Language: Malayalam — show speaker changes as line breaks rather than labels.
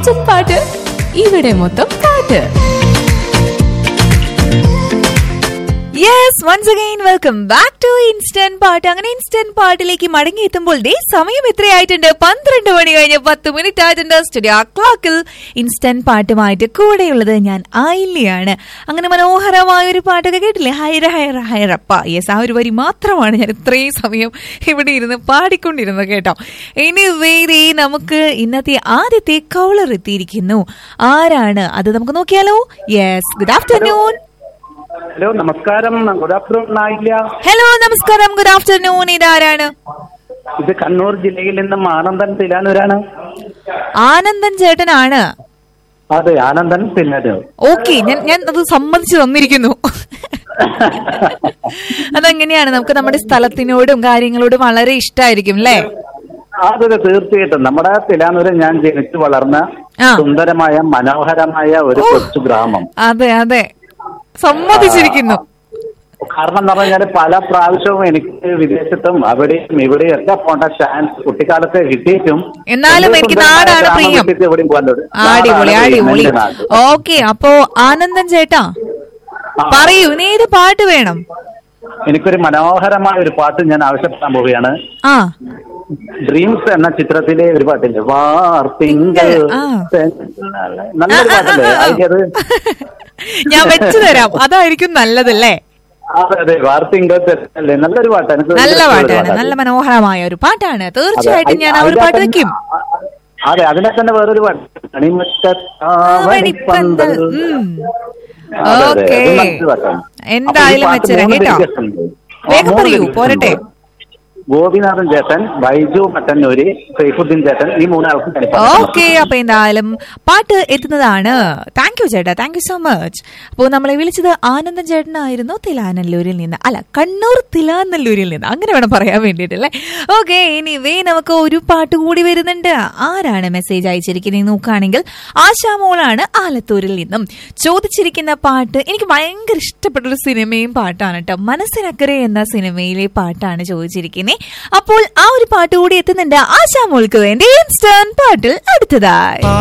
ഇൻസ്റ്റന്റ് പാട്ട് ഇവിടെ മൊത്തം പാട്ട് yes once again welcome back to instant പാട്ട് അങ്ങനെ ഇൻസ്റ്റന്റ് പാട്ടിലേക്ക് മടങ്ങി എത്തുമ്പോൾ ദേ സമയം എത്രയായിട്ടുണ്ട് പന്ത്രണ്ട് മണി കഴിഞ്ഞ് പത്ത് മിനിറ്റ് ആയിട്ടുണ്ട് സ്റ്റുഡിയോ ക്ലോക്കിൽ ഇൻസ്റ്റന്റ് പാട്ടുമായിട്ട് കൂടെയുള്ളത് ഞാൻ ആയില്ലയാണ് അങ്ങനെ മനോഹരമായ ഒരു പാട്ടൊക്കെ കേട്ടില്ലേ ഹൈറ ഹൈറ ഹൈറപ്പ യെസ് ആ ഒരു വരി മാത്രമാണ് ഞാൻ ഇത്രയും സമയം ഇവിടെ ഇരുന്ന് പാടിക്കൊണ്ടിരുന്നത് കേട്ടോ ഇനി വേദി നമുക്ക് ഇന്നത്തെ ആദ്യത്തെ കൗളർ എത്തിയിരിക്കുന്നു ആരാണ് അത് നമുക്ക് നോക്കിയാലോ യെസ് ഗുഡ് ആഫ്റ്റർനൂൺ
ഹലോ നമസ്കാരം ഗുഡ് ആഫ്റ്റർനൂൺ ആയില്ല
ഹലോ നമസ്കാരം ഗുഡ് ആഫ്റ്റർനൂൺ ഇതാരാണ്
ഇത് കണ്ണൂർ ജില്ലയിൽ നിന്നും ആനന്ദൻ തിലാനൂരാണ്
ആനന്ദൻ ചേട്ടനാണ്
അതെ ആനന്ദൻ തിലാനൂർ
ഓക്കെ ഞാൻ ഞാൻ അത് സമ്മതിച്ചു തന്നിരിക്കുന്നു അതെങ്ങനെയാണ് നമുക്ക് നമ്മുടെ സ്ഥലത്തിനോടും കാര്യങ്ങളോടും വളരെ ഇഷ്ടമായിരിക്കും അല്ലേ
അതെ തീർച്ചയായിട്ടും നമ്മുടെ തിലാനൂര് ഞാൻ ജനിച്ചു വളർന്ന
ആ.
സുന്ദരമായ മനോഹരമായ ഒരു
ഓ.
കൊച്ചു ഗ്രാമം
അതെ അതെ സമ്മതിച്ചിരിക്കുന്നു
കാരണം എന്ന് പറഞ്ഞാൽ പല പ്രാവശ്യവും എനിക്ക് വിദേശത്തും അവിടെയും ഇവിടെയും ഒക്കെ പോണ്ട ചാൻസ് കുട്ടിക്കാലത്ത് കിട്ടിയിട്ടും
എന്നാലും
എന്റെ
എനിക്ക്
സുന്ദരമായ
നാടാണ്
ഗ്രാമം
പ്രിയം.
വിട്ടിട്ട് എവിടെയും പോകാൻ പറ്റില്ല.
അടിപൊളി
നാടാണ്
അടിപൊളി
എന്റെ നാട്.
ഓക്കെ അപ്പോ ആനന്ദൻ ചേട്ടാ
ആ.
പറയൂ ഇനി ഏത് പാട്ട് വേണം
എനിക്കൊരു മനോഹരമായ ഒരു പാട്ട് ഞാൻ ആവശ്യപ്പെടാൻ പോവുകയാണ്
ആ
ഡ്രീംസ് എന്ന ചിത്രത്തിലെ ഒരു പാട്ടില്ലേ വാർത്തിങ്കൾ
ആ.
നല്ലൊരു പാട്ടല്ലേ
ആ, ആ, ആ.
അതിയത്
ഞാൻ വെച്ചു തരാം അതായിരിക്കും നല്ലതല്ലേ
അതെ അതെ വാർത്തിങ്കൾ അല്ലേ നല്ലൊരു പാട്ട് എനിക്ക്
നല്ല
ഭയങ്കര ഇഷ്ടമുള്ള
പാട്ടാണ്
പാട്ടാ.
നല്ല മനോഹരമായ ഒരു പാട്ടാണ്
അതെ,
തീർച്ചയായിട്ടും ഞാൻ ആ ഒരു
അതിനകത്ത്
പാട്ട്
തന്നെ-
വെക്കും
അതെ അതിനെ തന്നെ വേറൊരു പാട്ട്
ആവണിപ്പന്തൽ.
മണിപ്പന്തൽ
ഉം.
അതെ, അതെ,
ഓക്കേ.
അത് നല്ലൊരു പാട്ടാണ്.
എന്തായാലും
അപ്പൊ ഈ പാട്ട്
വെച്ചുതരാം
മൂന്ന്
കേട്ടോ.
ലിരിക്കസുണ്ട്. ആ,
വേഗം
മൂന്ന്
പറയൂ,
ലിരിക്കസുണ്ട്.
പോരട്ടെ.
ഗോപിനാഥൻ ചേട്ടൻ ബൈജു മട്ടന്നൂര് സൈഫുദ്ദീൻ ചേട്ടൻ ഈ മൂന്നാൾക്കും
ഓക്കെ അപ്പൊ എന്തായാലും പാട്ട് എത്തുന്നതാണ് താങ്ക് യു ചേട്ടാ താങ്ക് യു സോ മച്ച് അപ്പോൾ നമ്മളെ വിളിച്ചത് ആനന്ദൻ ചേട്ടനായിരുന്നു തിലാനല്ലൂരിൽ നിന്ന് അല്ല കണ്ണൂർ തിലാനല്ലൂരിൽ നിന്ന് അങ്ങനെ വേണം പറയാൻ വേണ്ടിയിട്ടല്ലേ ഓക്കെ ഇനി വേ നമുക്ക് ഒരു പാട്ട് കൂടി വരുന്നുണ്ട് ആരാണ് മെസ്സേജ് അയച്ചിരിക്കുന്നത് നോക്കുകയാണെങ്കിൽ ആശാമോളാണ് ആലത്തൂരിൽ നിന്നും ചോദിച്ചിരിക്കുന്ന പാട്ട് എനിക്ക് ഭയങ്കര ഇഷ്ടപ്പെട്ട ഒരു സിനിമയും പാട്ടാണ് കേട്ടോ മനസ്സിനക്കരെ എന്ന സിനിമയിലെ പാട്ടാണ് ചോദിച്ചിരിക്കുന്നത് അപ്പോൾ ആ ഒരു പാട്ട് കൂടി എത്തുന്നുണ്ട് ആശാമോൾക്ക് വേണ്ടി ഇൻസ്റ്റന്റ് പാട്ടിൽ അടുത്തതായി